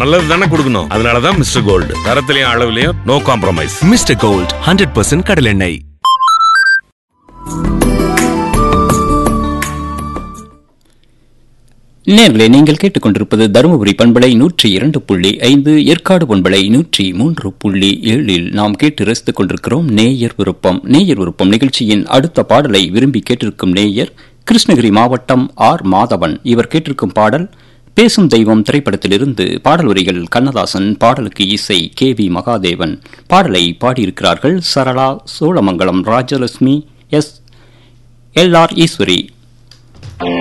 நல்லது தானே கொடுக்கணும் அதனாலதான் மிஸ்டர் கோல்டு தரத்திலையும் அளவுலயும் no compromise mister gold hundred percent கடலெண்ணெய் நேர்களே நீங்கள் கேட்டுக்கொண்டிருப்பது தருமபுரி பண்பலை நூற்றி இரண்டு புள்ளி ஐந்து ஏற்காடு பண்பலை நூற்றி மூன்று புள்ளி ஏழில் நாம் கேட்டு ரசித்துக் கொண்டிருக்கிறோம் நேயர் விருப்பம் நேயர் விருப்பம் நிகழ்ச்சியின் அடுத்த பாடலை விரும்பி கேட்டிருக்கும் நேயர் கிருஷ்ணகிரி மாவட்டம் ஆர் மாதவன் இவர் கேட்டிருக்கும் பாடல் பேசும் தெய்வம் திரைப்படத்திலிருந்து பாடல் வரிகள் கண்ணதாசன் பாடலுக்கு இசை கே வி மகாதேவன் பாடலை பாடியிருக்கிறார்கள் Sarala Cholamangalam Rajalakshmi S L R Eswari